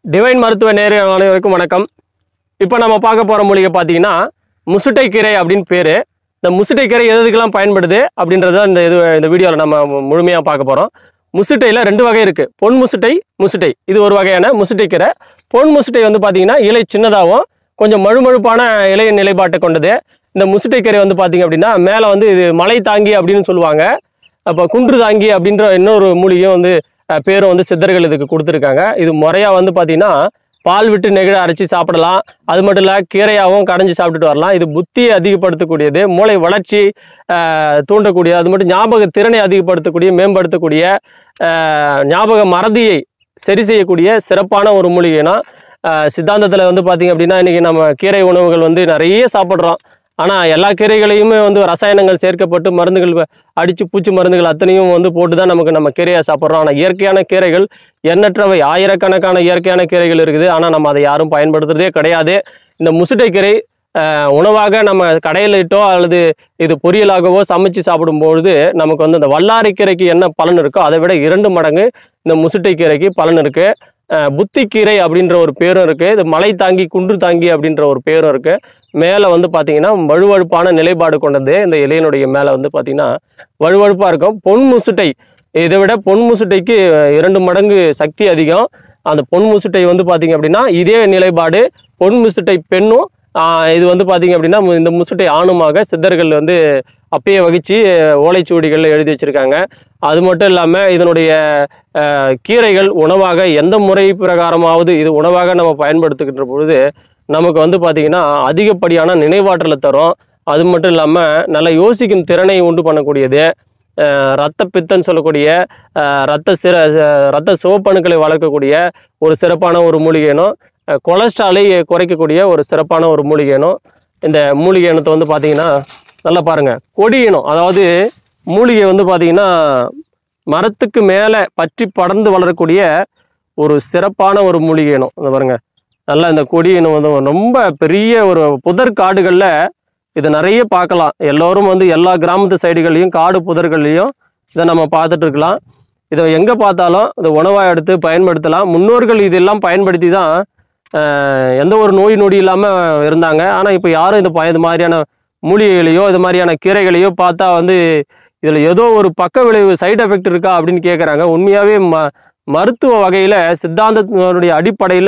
divine மருத்துவ நேர அனைவருக்கும் வணக்கம் இப்போ நம்ம பார்க்க போகிற மூலிகை பார்த்தீங்கன்னா முசுட்டை கீரை அப்படின்னு பேர் இந்த முசுட்டை கீரை எது எதுக்கெல்லாம் பயன்படுது அப்படின்றத இந்த இது இந்த வீடியோவில் நம்ம முழுமையாக பார்க்க போகிறோம் முசுட்டையில் ரெண்டு வகை இருக்குது பொன் முசுட்டை முசுட்டை இது ஒரு வகையான முசுட்டை கீரை பொன் முசுட்டை வந்து பார்த்தீங்கன்னா இலை சின்னதாகவும் கொஞ்சம் மழுமழுப்பான இலை நிலைப்பாட்டை கொண்டது இந்த முசுட்டை கீரை வந்து பார்த்தீங்க அப்படின்னா மேலே வந்து இது மலை தாங்கி அப்படின்னு சொல்லுவாங்க அப்போ குன்று தாங்கி அப்படின்ற இன்னொரு மூலிகையும் வந்து அஹ், பேரும் வந்து சித்தர்கள் இதுக்கு கொடுத்துருக்காங்க இது முறையாக வந்து பார்த்தீங்கன்னா பால் விட்டு நெகிழ அரைச்சி சாப்பிடலாம் அது மட்டும் இல்லை கீரையாகவும் கடைஞ்சி சாப்பிட்டுட்டு வரலாம் இது புத்தியை அதிகப்படுத்தக்கூடியது மூளை வளர்ச்சி அஹ், தூண்டக்கூடிய அது மட்டும் ஞாபக திறனை அதிகப்படுத்தக்கூடிய மேம்படுத்தக்கூடிய அஹ், ஞாபக மறதியை சரி செய்யக்கூடிய சிறப்பான ஒரு மூலிகைனா சித்தாந்தத்தில் வந்து பார்த்தீங்க அப்படின்னா இன்றைக்கி நம்ம கீரை உணவுகள் வந்து நிறைய சாப்பிட்றோம் ஆனால் எல்லா கீரைகளையுமே வந்து ரசாயனங்கள் சேர்க்கப்பட்டு மருந்துகள் வ- அடிச்சு பூச்சி மருந்துகள் அத்தனையும் வந்து போட்டு தான் நமக்கு நம்ம கீரையை சாப்பிட்றோம் ஆனால் இயற்கையான கீரைகள் எண்ணற்றவை ஆயிரக்கணக்கான இயற்கையான கீரைகள் இருக்குது ஆனால் நம்ம அதை யாரும் பயன்படுத்துறதே கிடையாது இந்த முசுட்டை கீரை அஹ், உணவாக நம்ம கடையில் இட்டோ அல்லது இது பொரியலாகவோ சமைச்சு சாப்பிடும்பொழுது நமக்கு வந்து இந்த வல்லாரை கீரைக்கு என்ன பலன் இருக்கோ அதை விட இரண்டு மடங்கு இந்த முசுட்டை கீரைக்கு பலன் இருக்கு அஹ், புத்திக்கீரை அப்படின்ற ஒரு பேரும் இருக்கு இது மலை தாங்கி குன்று தாங்கி அப்படின்ற ஒரு பேரும் இருக்கு மேலே வந்து பார்த்தீங்கன்னா வழுவழுப்பான நிலைப்பாடு கொண்டது இந்த இலையினுடைய மேலே வந்து பார்த்தீங்கன்னா வழுவழுப்பாக இருக்கும் பொன் முசுட்டை இதை விட பொன் முசுட்டைக்கு இரண்டு மடங்கு சக்தி அதிகம் அந்த பொன் முசுட்டை வந்து பார்த்தீங்க அப்படின்னா இதே நிலைப்பாடு பொன் முசுட்டை பெண்ணும் ஆஹ், இது வந்து பார்த்தீங்க அப்படின்னா மு- இந்த முசுட்டை ஆணுமாக சித்தர்கள் வந்து அப்பயே வகிச்சு ஓலைச்சுவடிகள் எழுதி வச்சிருக்காங்க அது மட்டும் இல்லாமல் இதனுடைய ஆஹ், கீரைகள் உணவாக எந்த முறை பிரகாரமாவது இது உணவாக நம்ம பயன்படுத்துகின்ற பொழுது நமக்கு வந்து பார்த்திங்கன்னா அதிகப்படியான நினைவாற்றலை தரும் அது மட்டும் இல்லாமல் நல்ல யோசிக்கும் திறனை உண்டு பண்ணக்கூடியது அஹ் ரத்த பித்தன்னு சொல்லக்கூடிய அஹ் ரத்த சிற அஹ் ரத்த சிவப்பணுக்களை வளர்க்கக்கூடிய ஒரு சிறப்பான ஒரு மூலிகைனும் அஹ் கொலஸ்ட்ராலை குறைக்கக்கூடிய ஒரு சிறப்பான ஒரு மூலிகைனும் இந்த மூலிகை இனத்தை வந்து பார்த்தீங்கன்னா நல்லா பாருங்கள் கொடி இனம் அதாவது மூலிகை வந்து பார்த்தீங்கன்னா மரத்துக்கு மேலே பற்றி படர்ந்து வளரக்கூடிய ஒரு சிறப்பான ஒரு மூலிகை இனம் இந்த பாருங்க நல்லா இந்த கொடி இனம் வந்து ரொம்ப பெரிய ஒரு புதர் காடுகளில் இதை நிறைய பார்க்கலாம் எல்லோரும் வந்து எல்லா கிராமத்து சைடுகள்லையும் காடு புதர்கள்லையும் இதை நம்ம பார்த்துட்டு இருக்கலாம் இதை எங்கே பார்த்தாலும் இதை உணவாக எடுத்து பயன்படுத்தலாம் முன்னோர்கள் இதெல்லாம் பயன்படுத்தி தான் ஆஹ், எந்த ஒரு நோய் நொடி இல்லாமல் இருந்தாங்க ஆனால் இப்போ யாரும் இது ப- இது மாதிரியான மூலிகைகளையோ இது மாதிரியான கீரைகளையோ பார்த்தா வந்து இதில் ஏதோ ஒரு பக்க விளைவு சைடு எஃபெக்ட் இருக்கா அப்படின்னு கேட்குறாங்க உண்மையாகவே ம மருத்துவ வகையில் சித்தாந்தத்தினுடைய அடிப்படையில்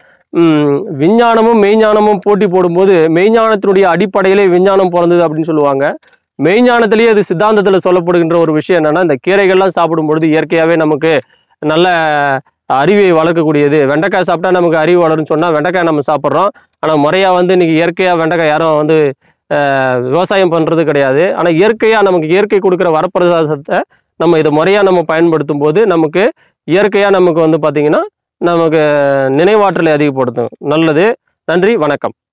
விஞ்ஞானமும் மெய்ஞானமும் போட்டி போடும்போது மெய்ஞானத்தினுடைய அடிப்படையிலே விஞ்ஞானம் பிறந்தது அப்படின்னு சொல்லுவாங்க மெய்ஞானத்திலேயே அது சித்தாந்தத்தில் சொல்லப்படுகின்ற ஒரு விஷயம் என்னன்னா இந்த கீரைகள்லாம் சாப்பிடும் பொழுது இயற்கையாகவே நமக்கு நல்ல அறிவை வளர்க்கக்கூடியது வெண்டைக்காய் சாப்பிட்டா நமக்கு அறிவு வளரும்னு சொன்னால் வெண்டைக்காய் நம்ம சாப்பிட்றோம் ஆனால் முறையாக வந்து இன்னைக்கு இயற்கையாக வெண்டைக்காய் யாரும் வந்து அஹ், விவசாயம் பண்ணுறது கிடையாது ஆனால் இயற்கையாக நமக்கு இயற்கை கொடுக்குற வரப்பிரசாதத்தை நம்ம இதை முறையாக நம்ம பயன்படுத்தும் போது நமக்கு இயற்கையாக நமக்கு வந்து பார்த்திங்கன்னா நமக்கு நினைவாற்றலை அதிகப்படுத்தும் நல்லது நன்றி வணக்கம்